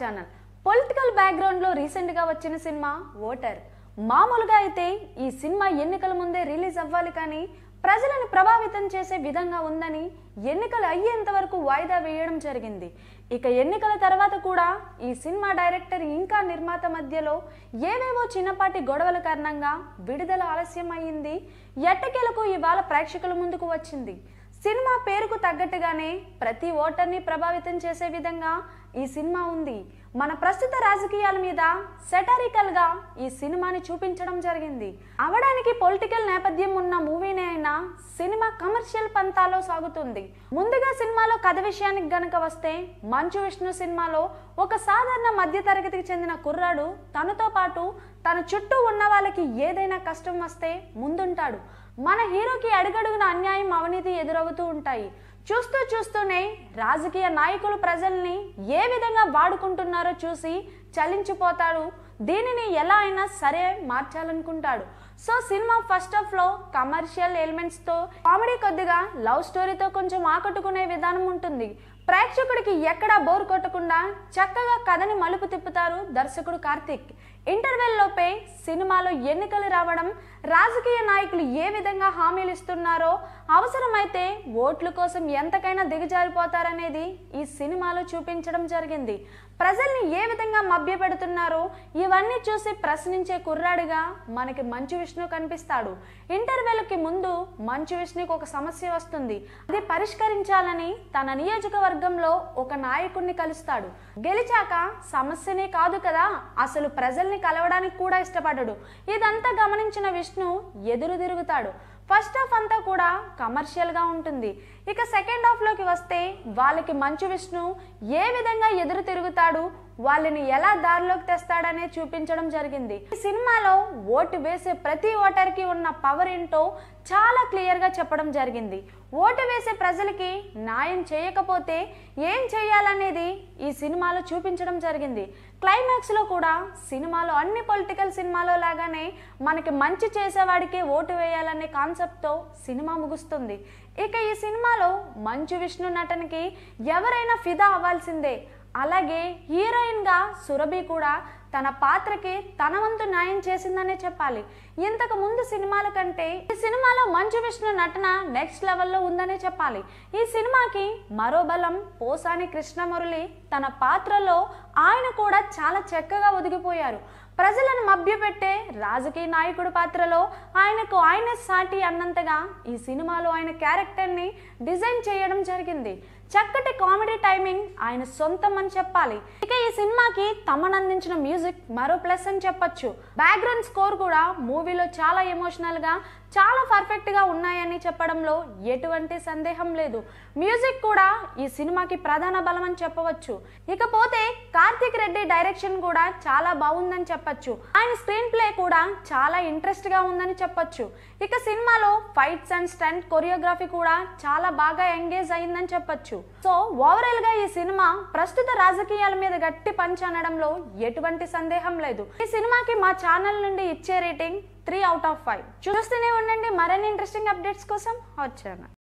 channel political బ్యాక్గ్రౌండ్లో రీసెంట్గా వచ్చిన సినిమా ఓటర్ మామూలుగా అయితే ఈ సినిమా ఎన్నికల ముందే రిలీజ్ అవ్వాలి కానీ ప్రజలను ప్రభావితం చేసే విధంగా ఉందని ఎన్నికలు అయ్యేంత వరకు వాయిదా వేయడం జరిగింది ఇక ఎన్నికల తర్వాత కూడా ఈ సినిమా డైరెక్టర్ ఇంకా నిర్మాత మధ్యలో ఏవేవో చిన్నపాటి గొడవల కారణంగా విడుదల ఆలస్యం అయ్యింది ఎట్టకేలకు ఇవాళ ప్రేక్షకుల ముందుకు వచ్చింది సినిమా పేరుకు తగ్గట్టుగానే ప్రతి ఓటర్ని ప్రభావితం చేసే విధంగా ఈ సినిమా ఉంది మన ప్రస్తుత రాజకీయాల మీద సెటారికల్ గా ఈ సినిమాని చూపించడం జరిగింది అవడానికి పొలిటికల్ నేపథ్యం ఉన్న మూవీనే అయినా సినిమా కమర్షియల్ పంతాలో సాగుతుంది ముందుగా సినిమాలో కథ విషయానికి గనక వస్తే మంచు విష్ణు సినిమాలో ఒక సాధారణ మధ్యతరగతికి చెందిన కుర్రాడు తనతో పాటు తన చుట్టూ ఉన్న వాళ్ళకి ఏదైనా కష్టం వస్తే ముందుంటాడు మన హీరోకి అడుగడుగున అన్యాయం అవినీతి ఎదురవుతూ ఉంటాయి చూస్తూ చూస్తూనే రాజకీయ నాయకులు ప్రజల్ని ఏ విధంగా వాడుకుంటున్నారో చూసి చలించిపోతాడు దీనిని ఎలా అయినా సరే మార్చాలనుకుంటాడు సో సినిమా ఫస్ట్ హాఫ్ లో కమర్షియల్ ఎలిమెంట్స్ తో కామెడీ కొద్దిగా లవ్ స్టోరీతో కొంచెం ఆకట్టుకునే విధానం ఉంటుంది ప్రేక్షకుడికి ఎక్కడా బోర్ కొట్టకుండా చక్కగా కథని మలుపు తిప్పుతారు దర్శకుడు కార్తిక్ ఇంటర్వెల్ లోపే సినిమాలో ఎన్నికలు రావడం రాజకీయ నాయకులు ఏ విధంగా హామీలు ఇస్తున్నారో అవసరమైతే ఓట్ల కోసం ఎంతకైనా దిగజారిపోతారనేది ఈ సినిమాలో చూపించడం జరిగింది ప్రజల్ని ఏ విధంగా మభ్యపెడుతున్నారో ఇవన్నీ చూసి ప్రశ్నించే కుర్రాడిగా మనకి మంచు విష్ణు కనిపిస్తాడు ఇంటర్వెల్కి ముందు మంచు విష్ణుకి ఒక సమస్య వస్తుంది అది పరిష్కరించాలని తన నియోజకవర్గంలో ఒక నాయకుడిని కలుస్తాడు గెలిచాక సమస్యనే కాదు కదా అసలు ప్రజల్ని కలవడానికి కూడా ఇష్టపడడు ఇదంతా గమనించిన విష్ణు ఎదురు తిరుగుతాడు ఫస్ట్ హాఫ్ అంతా కూడా కమర్షియల్ గా ఉంటుంది ఇక సెకండ్ హాఫ్ లోకి వస్తే వాళ్ళకి మంచు విష్ణు ఏ విధంగా ఎదురు తిరుగుతాడు వాళ్ళని ఎలా దారిలోకి తెస్తాడనే చూపించడం జరిగింది ఈ సినిమాలో ఓటు వేసే ప్రతి ఓటర్కి ఉన్న పవర్ ఏంటో చాలా క్లియర్ గా చెప్పడం జరిగింది ఓటు వేసే ప్రజలకి న్యాయం చేయకపోతే ఏం చేయాలనేది ఈ సినిమాలో చూపించడం జరిగింది క్లైమాక్స్ లో కూడా సినిమాలో అన్ని పొలిటికల్ సినిమాలో లాగానే మనకి మంచి చేసేవాడికే ఓటు వేయాలనే కాన్సెప్ట్ తో సినిమా ముగుస్తుంది ఇక ఈ సినిమాలో మంచు విష్ణు నటనకి ఎవరైనా ఫిదా అవ్వాల్సిందే అలాగే హీరోయిన్ గా సురభి కూడా తన పాత్రకి తన వంతు న్యాయం చేసిందనే చెప్పాలి ఇంతకు ముందు సినిమాల కంటే ఈ సినిమాలో మంచు విష్ణు నటన నెక్స్ట్ లెవెల్లో ఉందనే చెప్పాలి ఈ సినిమాకి మరో బలం పోసాని కృష్ణమురళి తన పాత్రలో ఆయన కూడా చాలా చక్కగా ఒదిగిపోయారు ప్రజలను మభ్యపెట్టే రాజకీయ నాయకుడు పాత్రలో ఆయనకు ఆయన సాటి అన్నంతగా ఈ సినిమాలో ఆయన క్యారెక్టర్ని డిజైన్ చేయడం జరిగింది చక్కటి కామెడీ టైమింగ్ ఆయన సొంతం అని చెప్పాలి ఇక ఈ సినిమాకి తమన్ అందించిన మ్యూజిక్ మరో ప్లస్ అని చెప్పొచ్చు బ్యాక్గ్రౌండ్ స్కోర్ కూడా మూవీలో చాలా ఎమోషనల్ గా చాలా పర్ఫెక్ట్ గా ఉన్నాయని చెప్పడంలో ఎటువంటి సందేహం లేదు మ్యూజిక్ కూడా ఈ సినిమాకి ప్రధాన బలం అని చెప్పవచ్చు ఇకపోతే కార్తీక్ రెడ్డి డైరెక్షన్ కూడా చాలా బాగుందని చెప్పొచ్చు ఆయన స్క్రీన్ ప్లే కూడా చాలా ఇంట్రెస్ట్ గా ఉందని చెప్పొచ్చు ఇక సినిమాలో ఫైట్స్ అండ్ స్టంట్ కొరియోగ్రఫీ కూడా చాలా బాగా ఎంగేజ్ అయిందని చెప్పొచ్చు సో ఓవరాల్ గా ఈ సినిమా ప్రస్తుత రాజకీయాల మీద గట్టి పంచ్ అనడంలో ఎటువంటి సందేహం లేదు ఈ సినిమాకి మా ఛానల్ నుండి ఇచ్చే rating three out of five చూస్తూనే ఉండండి మరిన్ని ఇంట్రెస్టింగ్ అప్డేట్స్ కోసం వచ్చాను